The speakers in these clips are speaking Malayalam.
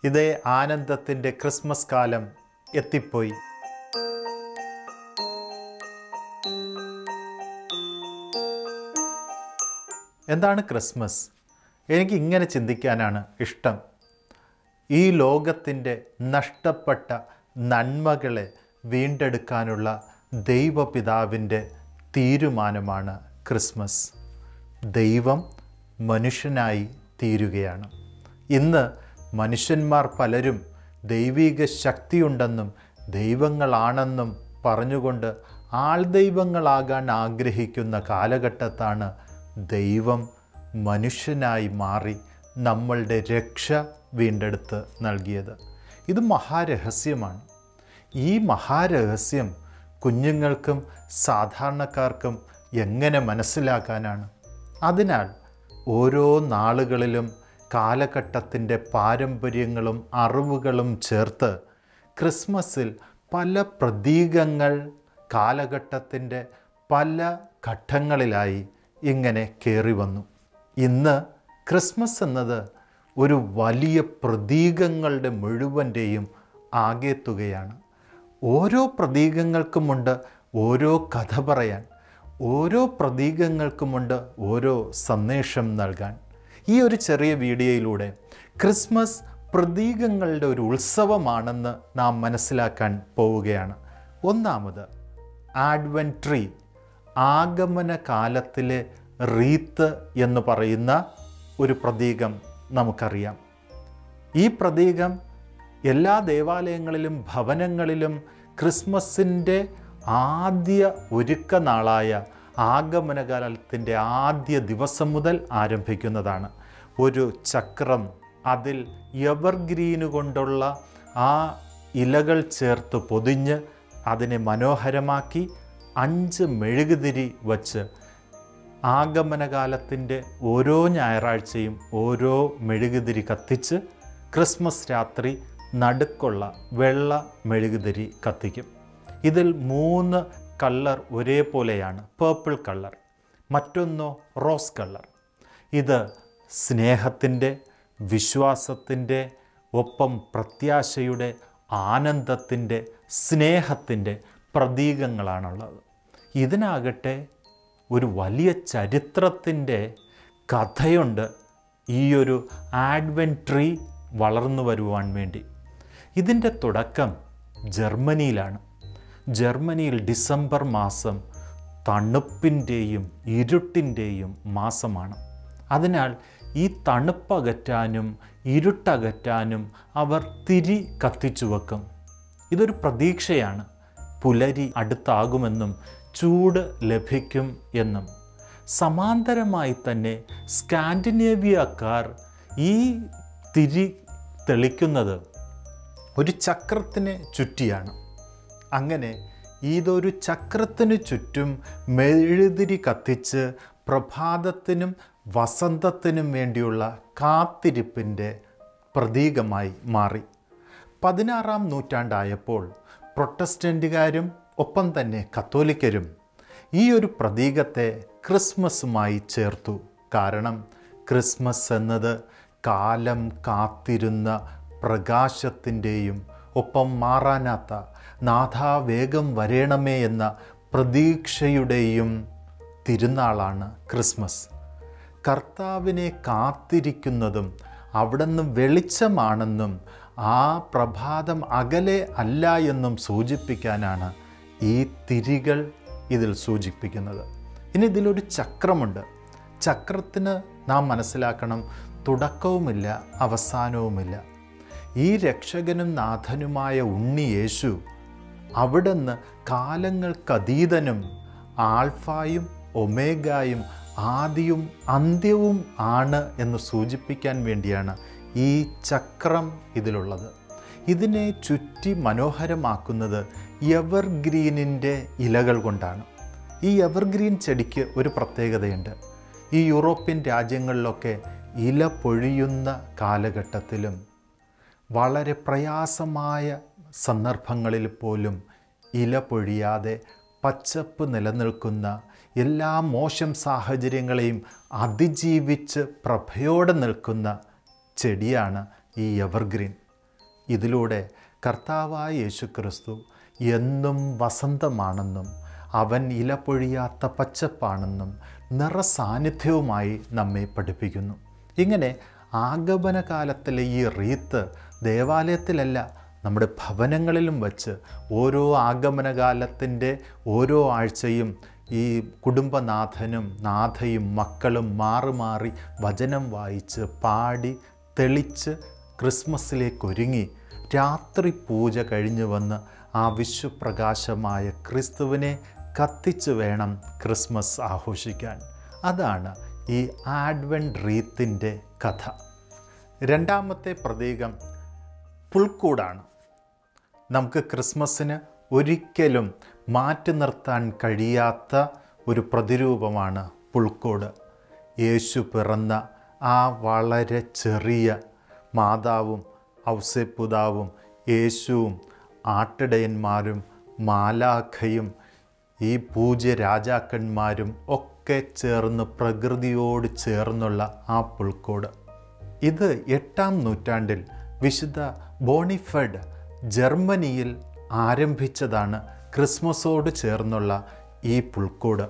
ഇതേ ആനന്ദത്തിൻ്റെ ക്രിസ്മസ് കാലം എത്തിപ്പോയി എന്താണ് ക്രിസ്മസ് എനിക്ക് ഇങ്ങനെ ചിന്തിക്കാനാണ് ഇഷ്ടം ഈ ലോകത്തിൻ്റെ നഷ്ടപ്പെട്ട നന്മകളെ വീണ്ടെടുക്കാനുള്ള ദൈവപിതാവിൻ്റെ തീരുമാനമാണ് ക്രിസ്മസ് ദൈവം മനുഷ്യനായി തീരുകയാണ് ഇന്ന് മനുഷ്യന്മാർ പലരും ദൈവിക ശക്തിയുണ്ടെന്നും ദൈവങ്ങളാണെന്നും പറഞ്ഞുകൊണ്ട് ആൾദൈവങ്ങളാകാൻ ആഗ്രഹിക്കുന്ന കാലഘട്ടത്താണ് ദൈവം മനുഷ്യനായി മാറി നമ്മളുടെ രക്ഷ വീണ്ടെടുത്ത് നൽകിയത് ഇത് മഹാരഹസ്യമാണ് ഈ മഹാരഹസ്യം കുഞ്ഞുങ്ങൾക്കും സാധാരണക്കാർക്കും എങ്ങനെ മനസ്സിലാക്കാനാണ് അതിനാൽ ഓരോ നാളുകളിലും കാലഘട്ടത്തിൻ്റെ പാരമ്പര്യങ്ങളും അറിവുകളും ചേർത്ത് ക്രിസ്മസിൽ പല പ്രതീകങ്ങൾ കാലഘട്ടത്തിൻ്റെ പല ഘട്ടങ്ങളിലായി ഇങ്ങനെ കയറി വന്നു ഇന്ന് ക്രിസ്മസ് എന്നത് ഒരു വലിയ പ്രതീകങ്ങളുടെ മുഴുവൻ്റെയും ആകെത്തുകയാണ് ഓരോ പ്രതീകങ്ങൾക്കുമുണ്ട് ഓരോ കഥ പറയാൻ ഓരോ പ്രതീകങ്ങൾക്കുമുണ്ട് ഓരോ സന്ദേശം നൽകാൻ ഈ ഒരു ചെറിയ വീഡിയോയിലൂടെ ക്രിസ്മസ് പ്രതീകങ്ങളുടെ ഒരു ഉത്സവമാണെന്ന് നാം മനസ്സിലാക്കാൻ പോവുകയാണ് ഒന്നാമത് ആഡ്വൻ ട്രീ ആഗമന കാലത്തിലെ റീത്ത് എന്ന് പറയുന്ന ഒരു പ്രതീകം നമുക്കറിയാം ഈ പ്രതീകം എല്ലാ ദേവാലയങ്ങളിലും ഭവനങ്ങളിലും ക്രിസ്മസിൻ്റെ ആദ്യ ഒരുക്ക നാളായ ആഗമനകാലത്തിൻ്റെ ആദ്യ ദിവസം മുതൽ ആരംഭിക്കുന്നതാണ് ഒരു ചക്രം അതിൽ എവർഗ്രീന് കൊണ്ടുള്ള ആ ഇലകൾ ചേർത്ത് പൊതിഞ്ഞ് അതിനെ മനോഹരമാക്കി അഞ്ച് മെഴുകുതിരി വച്ച് ആഗമനകാലത്തിൻ്റെ ഓരോ ഞായറാഴ്ചയും ഓരോ മെഴുകുതിരി കത്തിച്ച് ക്രിസ്മസ് രാത്രി നടുക്കുള്ള വെള്ള മെഴുകുതിരി കത്തിക്കും ഇതിൽ മൂന്ന് കളർ ഒരേപോലെയാണ് പേർപ്പിൾ കളർ മറ്റൊന്നോ റോസ് കളർ ഇത് സ്നേഹത്തിൻ്റെ വിശ്വാസത്തിൻ്റെ ഒപ്പം പ്രത്യാശയുടെ ആനന്ദത്തിൻ്റെ സ്നേഹത്തിൻ്റെ പ്രതീകങ്ങളാണുള്ളത് ഇതിനാകട്ടെ ഒരു വലിയ ചരിത്രത്തിൻ്റെ കഥയുണ്ട് ഈ ഒരു ആഡ്വൻ ട്രീ വളർന്നു വരുവാൻ വേണ്ടി ഇതിൻ്റെ തുടക്കം ജർമ്മനിയിലാണ് ജർമ്മനിയിൽ ഡിസംബർ മാസം തണുപ്പിൻ്റെയും ഇരുട്ടിൻ്റെയും മാസമാണ് അതിനാൽ ഈ തണുപ്പകറ്റാനും ഇരുട്ടകറ്റാനും അവർ തിരി കത്തിച്ചു വെക്കും ഇതൊരു പ്രതീക്ഷയാണ് പുലരി അടുത്താകുമെന്നും ചൂട് ലഭിക്കും എന്നും സമാന്തരമായി തന്നെ സ്കാൻഡിനേവിയക്കാർ ഈ തിരി തെളിക്കുന്നത് ഒരു ചക്രത്തിന് ചുറ്റിയാണ് അങ്ങനെ ഇതൊരു ചക്രത്തിന് ചുറ്റും മെഴുതിരി കത്തിച്ച് പ്രഭാതത്തിനും വസന്തത്തിനും വേണ്ടിയുള്ള കാത്തിരിപ്പിൻ്റെ പ്രതീകമായി മാറി പതിനാറാം നൂറ്റാണ്ടായപ്പോൾ പ്രൊട്ടസ്റ്റൻറ്റുകാരും ഒപ്പം തന്നെ കത്തോലിക്കരും ഈ ഒരു പ്രതീകത്തെ ക്രിസ്മസുമായി ചേർത്തു കാരണം ക്രിസ്മസ് എന്നത് കാലം കാത്തിരുന്ന പ്രകാശത്തിൻ്റെയും ഒപ്പം മാറാനാത്ത നാഥാ വേഗം വരേണമേ എന്ന പ്രതീക്ഷയുടെയും തിരുനാളാണ് ക്രിസ്മസ് കർത്താവിനെ കാത്തിരിക്കുന്നതും അവിടുന്ന് വെളിച്ചമാണെന്നും ആ പ്രഭാതം അകലെ അല്ല എന്നും സൂചിപ്പിക്കാനാണ് ഈ തിരികൾ ഇതിൽ സൂചിപ്പിക്കുന്നത് ഇനി ഇതിലൊരു ചക്രമുണ്ട് ചക്രത്തിന് നാം മനസ്സിലാക്കണം തുടക്കവുമില്ല അവസാനവുമില്ല ഈ രക്ഷകനും നാഥനുമായ ഉണ്ണി യേശു അവിടുന്ന് കാലങ്ങൾക്കതീതനും ആൽഫായും ഒമേഗായും ആദിയും അന്ത്യവും ആണ് എന്ന് സൂചിപ്പിക്കാൻ വേണ്ടിയാണ് ഈ ചക്രം ഇതിലുള്ളത് ഇതിനെ ചുറ്റി മനോഹരമാക്കുന്നത് എവർഗ്രീനിൻ്റെ ഇലകൾ കൊണ്ടാണ് ഈ എവർഗ്രീൻ ചെടിക്ക് ഒരു പ്രത്യേകതയുണ്ട് ഈ യൂറോപ്യൻ രാജ്യങ്ങളിലൊക്കെ ഇല പൊഴിയുന്ന കാലഘട്ടത്തിലും വളരെ പ്രയാസമായ സന്ദർഭങ്ങളിൽ പോലും ഇല പൊഴിയാതെ പച്ചപ്പ് നിലനിൽക്കുന്ന എല്ലാ മോശം സാഹചര്യങ്ങളെയും അതിജീവിച്ച് പ്രഭയോടെ നിൽക്കുന്ന ചെടിയാണ് ഈ എവർഗ്രീൻ ഇതിലൂടെ കർത്താവായ യേശുക്രിസ്തു എന്നും വസന്തമാണെന്നും അവൻ ഇല പൊഴിയാത്ത പച്ചപ്പാണെന്നും നിറസാന്നിധ്യവുമായി നമ്മെ പഠിപ്പിക്കുന്നു ഇങ്ങനെ ആഗമന കാലത്തിലെ ഈ റീത്ത് ദേവാലയത്തിലല്ല നമ്മുടെ ഭവനങ്ങളിലും വച്ച് ഓരോ ആഗമനകാലത്തിൻ്റെ ഓരോ ആഴ്ചയും ഈ കുടുംബനാഥനും നാഥയും മക്കളും മാറി മാറി വചനം വായിച്ച് പാടി തെളിച്ച് ക്രിസ്മസിലേക്ക് ഒരുങ്ങി രാത്രി പൂജ കഴിഞ്ഞു വന്ന് ആ വിശ്വപ്രകാശമായ ക്രിസ്തുവിനെ കത്തിച്ച് വേണം ക്രിസ്മസ് ആഘോഷിക്കാൻ അതാണ് ഈ ആഡ്വെൻറ്റ് റീത്തിൻ്റെ കഥ രണ്ടാമത്തെ പ്രതീകം പുൽക്കൂടാണ് നമുക്ക് ക്രിസ്മസിന് ഒരിക്കലും മാറ്റി നിർത്താൻ കഴിയാത്ത ഒരു പ്രതിരൂപമാണ് പുൽക്കൂട് യേശു പിറന്ന ആ വളരെ ചെറിയ മാതാവും ഔസേപ്പുതാവും യേശുവും ആട്ടിടയന്മാരും മാലാഖയും ഈ പൂജ്യ രാജാക്കന്മാരും ഒക്കെ ചേർന്ന് പ്രകൃതിയോട് ചേർന്നുള്ള ആ പുൽക്കോട് ഇത് എട്ടാം നൂറ്റാണ്ടിൽ വിശുദ്ധ ബോണിഫഡ് ജർമ്മനിയിൽ ആരംഭിച്ചതാണ് ക്രിസ്മസോട് ചേർന്നുള്ള ഈ പുൽക്കൂട്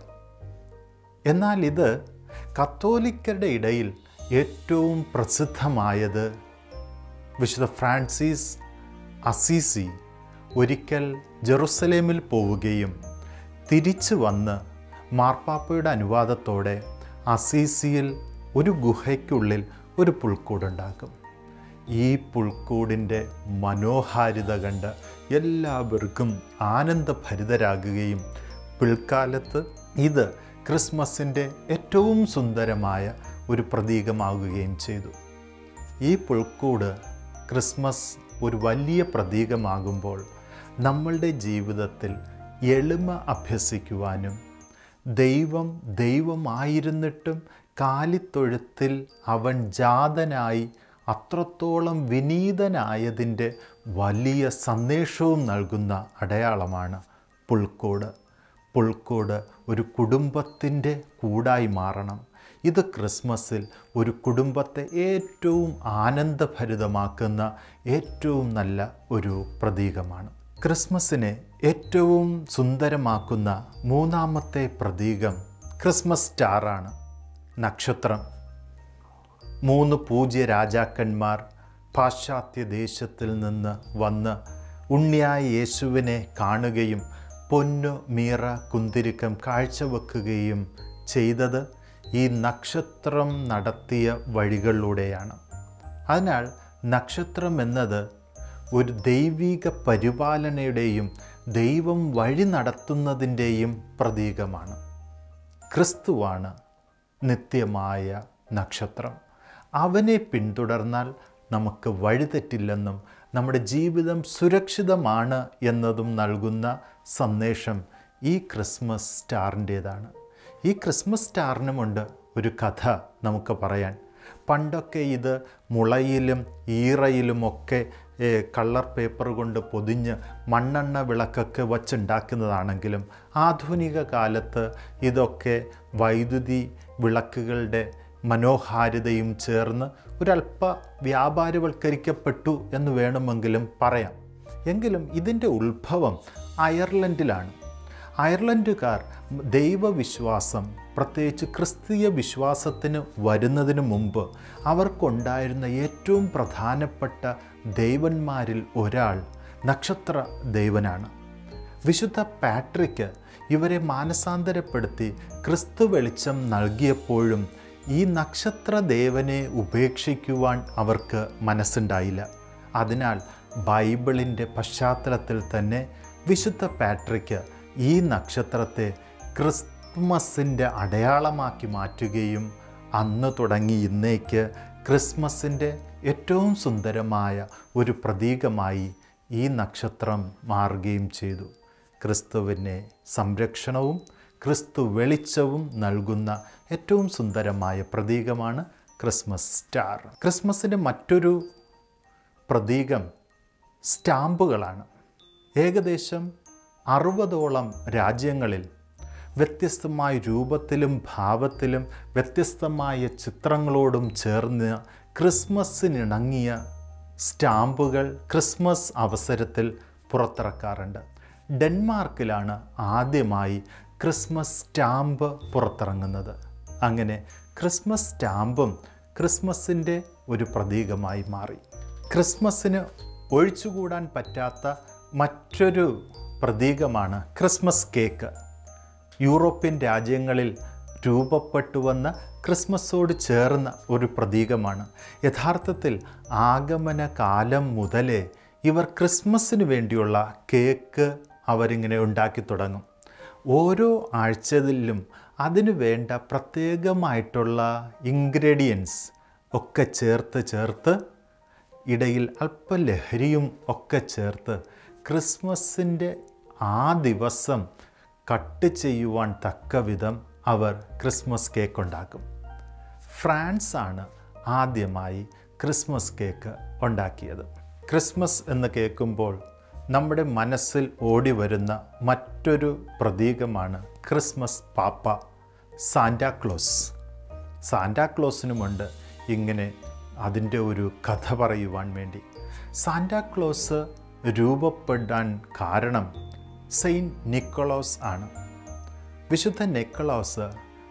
എന്നാൽ ഇത് കത്തോലിക്കരുടെ ഇടയിൽ ഏറ്റവും പ്രസിദ്ധമായത് വിശുദ്ധ ഫ്രാൻസിസ് അസീസി ഒരിക്കൽ ജെറുസലേമിൽ പോവുകയും തിരിച്ചു വന്ന് മാർപ്പാപ്പയുടെ അനുവാദത്തോടെ അസീസിയിൽ ഒരു ഗുഹയ്ക്കുള്ളിൽ ഒരു പുൽക്കൂടുണ്ടാക്കും ഈ പുൽക്കൂടിൻ്റെ മനോഹാരിത കണ്ട് എല്ലാവർക്കും ആനന്ദഭരിതരാകുകയും പിൽക്കാലത്ത് ഇത് ക്രിസ്മസിൻ്റെ ഏറ്റവും സുന്ദരമായ ഒരു പ്രതീകമാകുകയും ചെയ്തു ഈ പുൽക്കൂട് ക്രിസ്മസ് ഒരു വലിയ പ്രതീകമാകുമ്പോൾ നമ്മളുടെ ജീവിതത്തിൽ എളിമ അഭ്യസിക്കുവാനും ദൈവം ദൈവമായിരുന്നിട്ടും കാലിത്തൊഴുത്തിൽ അവൻ ജാതനായി അത്രത്തോളം വിനീതനായതിൻ്റെ വലിയ സന്ദേശവും നൽകുന്ന അടയാളമാണ് പുൽക്കൂട് പുൽക്കൂട് ഒരു കുടുംബത്തിൻ്റെ കൂടായി മാറണം ഇത് ക്രിസ്മസിൽ ഒരു കുടുംബത്തെ ഏറ്റവും ആനന്ദഭരിതമാക്കുന്ന ഏറ്റവും നല്ല ഒരു പ്രതീകമാണ് ക്രിസ്മസിനെ ഏറ്റവും സുന്ദരമാക്കുന്ന മൂന്നാമത്തെ പ്രതീകം ക്രിസ്മസ് സ്റ്റാറാണ് നക്ഷത്രം മൂന്ന് പൂജ്യ രാജാക്കന്മാർ പാശ്ചാത്യ ദേശത്തിൽ നിന്ന് വന്ന് ഉണ്ണിയായ യേശുവിനെ കാണുകയും പൊന്നു മീറ കുന്തിരിക്കം കാഴ്ചവെക്കുകയും ചെയ്തത് ഈ നക്ഷത്രം നടത്തിയ വഴികളിലൂടെയാണ് അതിനാൽ നക്ഷത്രം എന്നത് ഒരു ദൈവിക പരിപാലനയുടെയും ദൈവം വഴി നടത്തുന്നതിൻ്റെയും പ്രതീകമാണ് ക്രിസ്തുവാണ് നിത്യമായ നക്ഷത്രം അവനെ പിന്തുടർന്നാൽ നമുക്ക് വഴിതെറ്റില്ലെന്നും നമ്മുടെ ജീവിതം സുരക്ഷിതമാണ് എന്നതും നൽകുന്ന സന്ദേശം ഈ ക്രിസ്മസ് സ്റ്റാറിൻ്റേതാണ് ഈ ക്രിസ്മസ് സ്റ്റാറിനുമുണ്ട് ഒരു കഥ നമുക്ക് പറയാൻ പണ്ടൊക്കെ ഇത് മുളയിലും ഈറയിലുമൊക്കെ ഏ, കളർ പേപ്പർ കൊണ്ട് പൊതിഞ്ഞ് മണ്ണെണ്ണ വിളക്കൊക്കെ വച്ചുണ്ടാക്കുന്നതാണെങ്കിലും ആധുനിക കാലത്ത് ഇതൊക്കെ വൈദ്യുതി വിളക്കുകളുടെ മനോഹാരിതയും ചേർന്ന് ഒരല്പ വ്യാപാരവൽക്കരിക്കപ്പെട്ടു എന്ന് വേണമെങ്കിലും പറയാം എങ്കിലും ഇതിൻ്റെ ഉത്ഭവം അയർലൻഡിലാണ് അയർലൻഡുകാർ ദൈവവിശ്വാസം പ്രത്യേകിച്ച് ക്രിസ്തീയ വിശ്വാസത്തിന് വരുന്നതിന് മുമ്പ് അവർക്കുണ്ടായിരുന്ന ഏറ്റവും പ്രധാനപ്പെട്ട ദൈവന്മാരിൽ ഒരാൾ നക്ഷത്ര ദൈവനാണ് വിശുദ്ധ പാട്രിക്ക് ഇവരെ മാനസാന്തരപ്പെടുത്തി ക്രിസ്തു വെളിച്ചം നൽകിയപ്പോഴും ഈ നക്ഷത്ര ദേവനെ ഉപേക്ഷിക്കുവാൻ അവർക്ക് മനസ്സുണ്ടായില്ല അതിനാൽ ബൈബിളിൻ്റെ പശ്ചാത്തലത്തിൽ തന്നെ വിശുദ്ധ പാട്രിക്ക് ഈ നക്ഷത്രത്തെ ക്രിസ്മസിൻ്റെ അടയാളമാക്കി മാറ്റുകയും അന്ന് തുടങ്ങി ഇന്നേക്ക് ക്രിസ്മസിൻ്റെ ഏറ്റവും സുന്ദരമായ ഒരു പ്രതീകമായി ഈ നക്ഷത്രം മാറുകയും ചെയ്തു ക്രിസ്തുവിനെ സംരക്ഷണവും ക്രിസ്തു വെളിച്ചവും നൽകുന്ന ഏറ്റവും സുന്ദരമായ പ്രതീകമാണ് ക്രിസ്മസ് സ്റ്റാർ ക്രിസ്മസിൻ്റെ മറ്റൊരു പ്രതീകം സ്റ്റാമ്പുകളാണ് ഏകദേശം അറുപതോളം രാജ്യങ്ങളിൽ വ്യത്യസ്തമായ രൂപത്തിലും ഭാവത്തിലും വ്യത്യസ്തമായ ചിത്രങ്ങളോടും ചേർന്ന് ക്രിസ്മസിനിണങ്ങിയ സ്റ്റാമ്പുകൾ ക്രിസ്മസ് അവസരത്തിൽ പുറത്തിറക്കാറുണ്ട് ഡെൻമാർക്കിലാണ് ആദ്യമായി ക്രിസ്മസ് സ്റ്റാമ്പ് പുറത്തിറങ്ങുന്നത് അങ്ങനെ ക്രിസ്മസ് സ്റ്റാമ്പും ക്രിസ്മസിൻ്റെ ഒരു പ്രതീകമായി മാറി ക്രിസ്മസിന് ഒഴിച്ചുകൂടാൻ പറ്റാത്ത മറ്റൊരു പ്രതീകമാണ് ക്രിസ്മസ് കേക്ക് യൂറോപ്യൻ രാജ്യങ്ങളിൽ രൂപപ്പെട്ടു വന്ന ക്രിസ്മസോട് ചേർന്ന ഒരു പ്രതീകമാണ് യഥാർത്ഥത്തിൽ ആഗമന കാലം മുതലേ ഇവർ ക്രിസ്മസിന് വേണ്ടിയുള്ള കേക്ക് അവരിങ്ങനെ ഉണ്ടാക്കി തുടങ്ങും ഓരോ ആഴ്ചയിലും അതിന് വേണ്ട പ്രത്യേകമായിട്ടുള്ള ഇൻഗ്രീഡിയൻസ് ഒക്കെ ചേർത്ത് ചേർത്ത് ഇടയിൽ അല്പ ലഹരിയും ഒക്കെ ചേർത്ത് ക്രിസ്മസിൻ്റെ ആ ദിവസം കട്ട് ചെയ്യുവാൻ തക്ക വിധം അവർ ക്രിസ്മസ് കേക്ക് ഉണ്ടാക്കും ഫ്രാൻസ് ആണ് ആദ്യമായി ക്രിസ്മസ് കേക്ക് ഉണ്ടാക്കിയത് ക്രിസ്മസ് എന്ന് കേൾക്കുമ്പോൾ നമ്മുടെ മനസ്സിൽ ഓടി വരുന്ന മറ്റൊരു പ്രതീകമാണ് ക്രിസ്മസ് പാപ്പ സാന്റാക്ലോസ് സാന്റാക്ലോസിനുമുണ്ട് ഇങ്ങനെ അതിൻ്റെ ഒരു കഥ പറയുവാൻ വേണ്ടി സാന്റാക്ലോസ് രൂപപ്പെടാൻ കാരണം സെയിൻറ്റ് നിക്കോളോസ് ആണ് വിശുദ്ധ നിക്കോളോസ്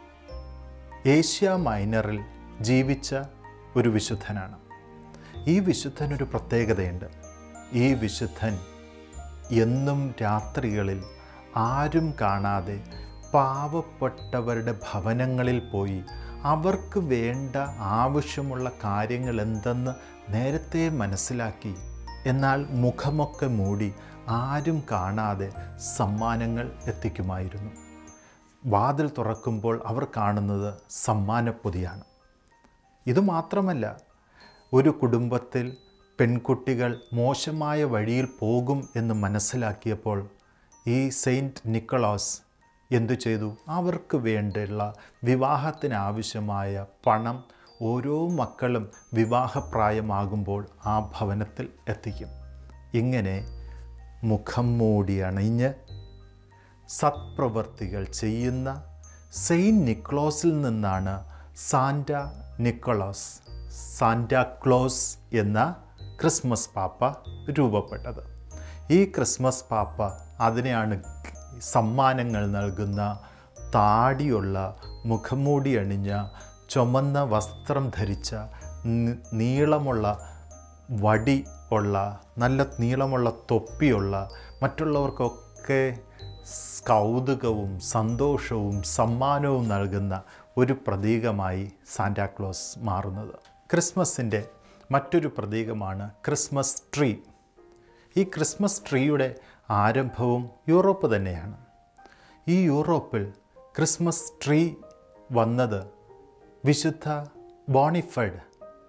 ഏഷ്യ മൈനറിൽ ജീവിച്ച ഒരു വിശുദ്ധനാണ് ഈ വിശുദ്ധനൊരു പ്രത്യേകതയുണ്ട് ഈ വിശുദ്ധൻ എന്നും രാത്രികളിൽ ആരും കാണാതെ പാവപ്പെട്ടവരുടെ ഭവനങ്ങളിൽ പോയി അവർക്ക് വേണ്ട ആവശ്യമുള്ള കാര്യങ്ങൾ എന്തെന്ന് നേരത്തെ മനസ്സിലാക്കി എന്നാൽ മുഖമൊക്കെ മൂടി ആരും കാണാതെ സമ്മാനങ്ങൾ എത്തിക്കുമായിരുന്നു വാതിൽ തുറക്കുമ്പോൾ അവർ കാണുന്നത് സമ്മാനപ്പൊതിയാണ് ഇതുമാത്രമല്ല ഒരു കുടുംബത്തിൽ പെൺകുട്ടികൾ മോശമായ വഴിയിൽ പോകും എന്ന് മനസ്സിലാക്കിയപ്പോൾ ഈ സെയിൻറ്റ് നിക്കോളാസ് എന്തു ചെയ്തു അവർക്ക് വേണ്ടിയുള്ള വിവാഹത്തിനാവശ്യമായ പണം ഓരോ മക്കളും വിവാഹപ്രായമാകുമ്പോൾ ആ ഭവനത്തിൽ എത്തിക്കും ഇങ്ങനെ മുഖം മൂടി അണിഞ്ഞ് സത്പ്രവർത്തികൾ ചെയ്യുന്ന സെയിൻ നിക്ലോസിൽ നിന്നാണ് സാന്റ നിക്കോളാസ് സാന്റാ ക്ലോസ് എന്ന ക്രിസ്മസ് പാപ്പ രൂപപ്പെട്ടത് ഈ ക്രിസ്മസ് പാപ്പ അതിനെയാണ് സമ്മാനങ്ങൾ നൽകുന്ന താടിയുള്ള മുഖംമൂടി അണിഞ്ഞ ചുമന്ന വസ്ത്രം ധരിച്ച നി- നീളമുള്ള വടി ഉള്ള നല്ല നീളമുള്ള തൊപ്പിയുള്ള മറ്റുള്ളവർക്കൊക്കെ സ് കൗതുകവും സന്തോഷവും സമ്മാനവും നൽകുന്ന ഒരു പ്രതീകമായി സാന്റാക്ലോസ് മാറുന്നത് ക്രിസ്മസിൻ്റെ മറ്റൊരു പ്രതീകമാണ് ക്രിസ്മസ് ട്രീ ഈ ക്രിസ്മസ് ട്രീയുടെ ആരംഭവും യൂറോപ്പ് തന്നെയാണ് ഈ യൂറോപ്പിൽ ക്രിസ്മസ് ട്രീ വന്നത് വിശുദ്ധ ബോണിഫൈഡ്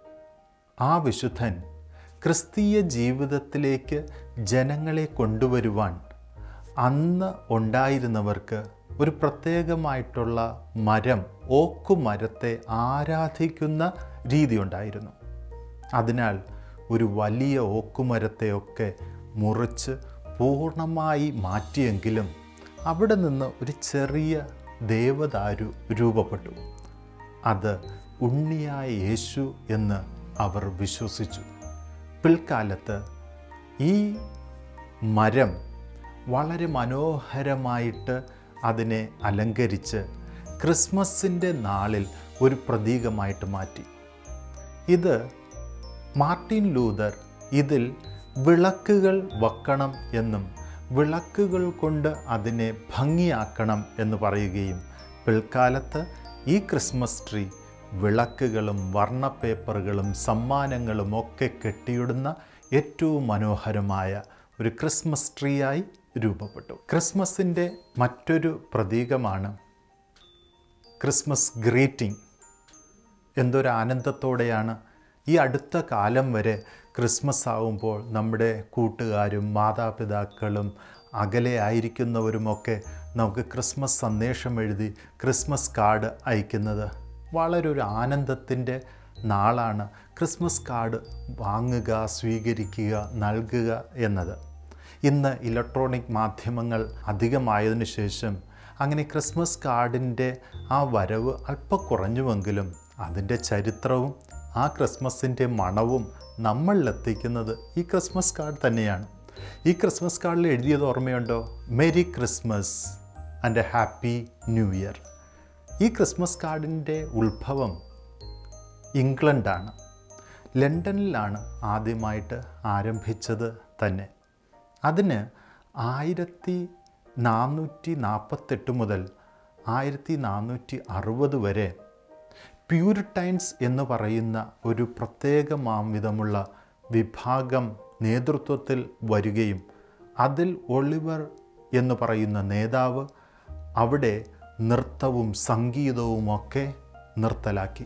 ആ വിശുദ്ധൻ ക്രിസ്തീയ ജീവിതത്തിലേക്ക് ജനങ്ങളെ കൊണ്ടുവരുവാൻ അന്ന് ഉണ്ടായിരുന്നവർക്ക് ഒരു പ്രത്യേകമായിട്ടുള്ള മരം ഓക്കുമരത്തെ ആരാധിക്കുന്ന രീതി ഉണ്ടായിരുന്നു അതിനാൽ ഒരു വലിയ ഓക്കുമരത്തെയൊക്കെ മുറിച്ച് പൂർണ്ണമായി മാറ്റിയെങ്കിലും അവിടെ നിന്ന് ഒരു ചെറിയ ദേവദാരു രൂപപ്പെട്ടു അത് ഉണ്ണിയായ യേശു എന്ന് അവർ വിശ്വസിച്ചു പിൽക്കാലത്ത് ഈ മരം വളരെ മനോഹരമായിട്ട് അതിനെ അലങ്കരിച്ച് ക്രിസ്മസിൻ്റെ നാളിൽ ഒരു പ്രതീകമായിട്ട് മാറ്റി ഇത് മാർട്ടിൻ ലൂതർ ഇതിൽ വിളക്കുകൾ വക്കണം എന്നും വിളക്കുകൾ കൊണ്ട് അതിനെ ഭംഗിയാക്കണം എന്ന് പറയുകയും പിൽക്കാലത്ത് ഈ ക്രിസ്മസ് ട്രീ വിളക്കുകളും വർണ്ണ പേപ്പറുകളും സമ്മാനങ്ങളും ഒക്കെ കെട്ടിയിടുന്ന ഏറ്റവും മനോഹരമായ ഒരു ക്രിസ്മസ് ട്രീയായി രൂപപ്പെട്ടു ക്രിസ്മസിൻ്റെ മറ്റൊരു പ്രതീകമാണ് ക്രിസ്മസ് ഗ്രീറ്റിംഗ് എന്തൊരു ആനന്ദത്തോടെയാണ് ഈ അടുത്ത കാലം വരെ ക്രിസ്മസ് ആവുമ്പോൾ നമ്മുടെ കൂട്ടുകാരും മാതാപിതാക്കളും അകലെ ആയിരിക്കുന്നവരുമൊക്കെ നമുക്ക് ക്രിസ്മസ് സന്ദേശം എഴുതി ക്രിസ്മസ് കാർഡ് അയക്കുന്നത് വളരെ ഒരു ആനന്ദത്തിൻ്റെ നാളാണ് ക്രിസ്മസ് കാർഡ് വാങ്ങുക സ്വീകരിക്കുക നൽകുക എന്നത് ഇന്ന് ഇലക്ട്രോണിക് മാധ്യമങ്ങൾ അധികമായതിനു ശേഷം അങ്ങനെ ക്രിസ്മസ് കാർഡിൻ്റെ ആ വരവ് അല്പം കുറഞ്ഞുവെങ്കിലും അതിൻ്റെ ചരിത്രവും ആ ക്രിസ്മസിൻ്റെ മണവും നമ്മളിലെത്തിക്കുന്നത് ഈ ക്രിസ്മസ് കാർഡ് തന്നെയാണ് ഈ ക്രിസ്മസ് കാർഡിൽ എഴുതിയത് ഓർമ്മയുണ്ടോ merry Christmas and a happy new year ഈ ക്രിസ്മസ് കാർഡിൻ്റെ ഉത്ഭവം ഇംഗ്ലണ്ടാണ് ലണ്ടനിലാണ് ആദ്യമായിട്ട് ആരംഭിച്ചത് തന്നെ അതിന് ആയിരത്തി നാനൂറ്റി നാൽപ്പത്തെട്ട് മുതൽ ആയിരത്തി നാനൂറ്റി അറുപത് വരെ പ്യൂരിറ്റൈൻസ് എന്ന് പറയുന്ന ഒരു പ്രത്യേക മാംവിധമുള്ള വിഭാഗം നേതൃത്വത്തിൽ വരികയും അതിൽ ഒളിവർ എന്ന് പറയുന്ന നേതാവ് അവിടെ നൃത്തവും സംഗീതവുമൊക്കെ നിർത്തലാക്കി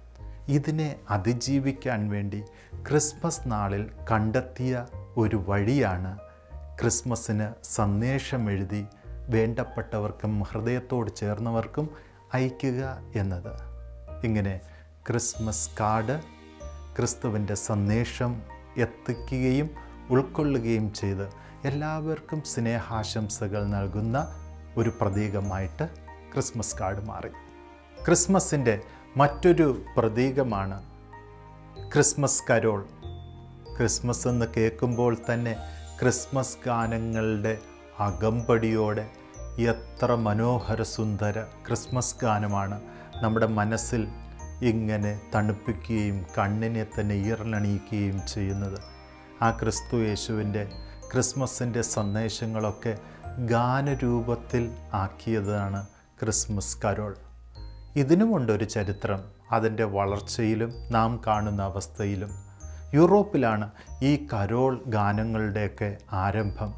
ഇതിനെ അതിജീവിക്കാൻ വേണ്ടി ക്രിസ്മസ് നാളിൽ കണ്ടെത്തിയ ഒരു വഴിയാണ് ക്രിസ്മസിന് സന്ദേശം എഴുതി വേണ്ടപ്പെട്ടവർക്കും ഹൃദയത്തോട് ചേർന്നവർക്കും അയക്കുക എന്നത് ഇങ്ങനെ ക്രിസ്മസ് കാർഡ് ക്രിസ്തുവിൻ്റെ സന്ദേശം എത്തിക്കുകയും ഉൾക്കൊള്ളുകയും ചെയ്ത് എല്ലാവർക്കും സ്നേഹാശംസകൾ നൽകുന്ന ഒരു പ്രതീകമായിട്ട് ക്രിസ്മസ് കാർഡ് മാറി ക്രിസ്മസിൻ്റെ മറ്റൊരു പ്രതീകമാണ് ക്രിസ്മസ് കരോൾ ക്രിസ്മസ് എന്ന് കേൾക്കുമ്പോൾ തന്നെ ക്രിസ്മസ് ഗാനങ്ങളുടെ അകമ്പടിയോടെ എത്ര മനോഹര സുന്ദര ക്രിസ്മസ് ഗാനമാണ് നമ്മുടെ മനസ്സിൽ ഇങ്ങനെ തണുപ്പിക്കുകയും കണ്ണിനെ തന്നെ ഈറനണിയിക്കുകയും ചെയ്യുന്നത് ആ ക്രിസ്തു യേശുവിൻ്റെ ക്രിസ്മസിൻ്റെ സന്ദേശങ്ങളൊക്കെ ഗാനരൂപത്തിൽ ആക്കിയതാണ് ക്രിസ്മസ് കരോൾ ഇതിനുമുണ്ടൊരു ചരിത്രം അതിൻ്റെ വളർച്ചയിലും നാം കാണുന്ന അവസ്ഥയിലും യൂറോപ്പിലാണ് ഈ കരോൾ ഗാനങ്ങളുടെയൊക്കെ ആരംഭം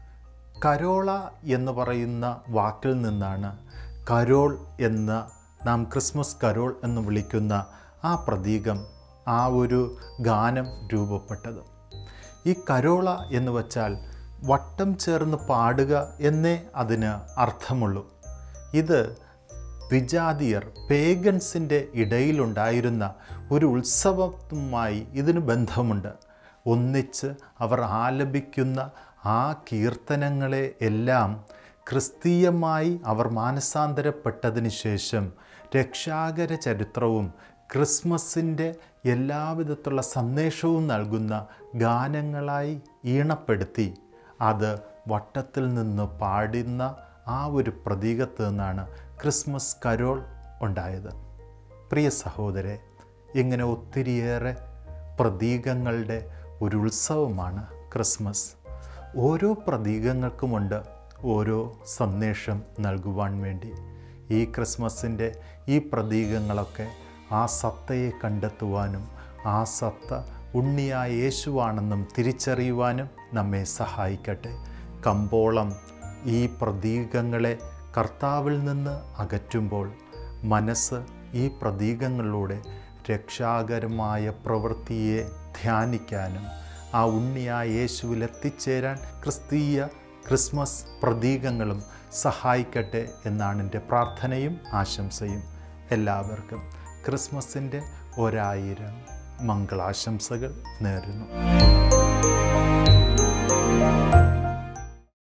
കരോള എന്ന് പറയുന്ന വാക്കിൽ നിന്നാണ് കരോൾ എന്ന നാം ക്രിസ്മസ് കരോൾ എന്ന് വിളിക്കുന്ന ആ പ്രതീകം ആ ഒരു ഗാനം രൂപപ്പെട്ടത് ഈ കരോള എന്ന് വച്ചാൽ വട്ടം ചേർന്ന് പാടുക എന്നേ അതിന് അർത്ഥമുള്ളൂ ഇത് വിജാതിയർ പേഗൻസിൻ്റെ ഇടയിലുണ്ടായിരുന്ന ഒരു ഉത്സവവുമായി ഇതിന് ബന്ധമുണ്ട് ഒന്നിച്ച് അവർ ആലപിക്കുന്ന ആ കീർത്തനങ്ങളെ എല്ലാം ക്രിസ്തീയമായി അവർ മാനസാന്തരപ്പെട്ടതിന് ശേഷം രക്ഷാകര ചരിത്രവും ക്രിസ്മസിൻ്റെ എല്ലാവിധത്തിലുള്ള സന്ദേശവും നൽകുന്ന ഗാനങ്ങളായി ഈണപ്പെടുത്തി അത് വട്ടത്തിൽ നിന്ന് പാടുന്ന ആ ഒരു പ്രതീകത്ത് നിന്നാണ് ക്രിസ്മസ് കരോൾ ഉണ്ടായത് പ്രിയ സഹോദരെ ഇങ്ങനെ ഒത്തിരിയേറെ പ്രതീകങ്ങളുടെ ഒരു ഉത്സവമാണ് ക്രിസ്മസ് ഓരോ പ്രതീകങ്ങൾക്കുമുണ്ട് ഓരോ സന്ദേശം നൽകുവാൻ വേണ്ടി ഈ ക്രിസ്മസിൻ്റെ ഈ പ്രതീകങ്ങളൊക്കെ ആ സത്തയെ കണ്ടെത്തുവാനും ആ സത്ത ഉണ്ണിയായ യേശുവാണെന്നും തിരിച്ചറിയുവാനും നമ്മെ സഹായിക്കട്ടെ കമ്പോളം ഈ പ്രതീകങ്ങളെ കർത്താവിൽ നിന്ന് അകറ്റുമ്പോൾ മനസ്സ് ഈ പ്രതീകങ്ങളിലൂടെ രക്ഷാകരമായ പ്രവൃത്തിയെ ധ്യാനിക്കാനും ആ ഉണ്ണിയായ യേശുവിൽ എത്തിച്ചേരാൻ ക്രിസ്തീയ ക്രിസ്മസ് പ്രതീകങ്ങളും സഹായിക്കട്ടെ എന്നാണ് എൻ്റെ പ്രാർത്ഥനയും ആശംസയും എല്ലാവർക്കും ക്രിസ്മസിൻ്റെ ഒരായിരം മംഗളാശംസകൾ നേരുന്നു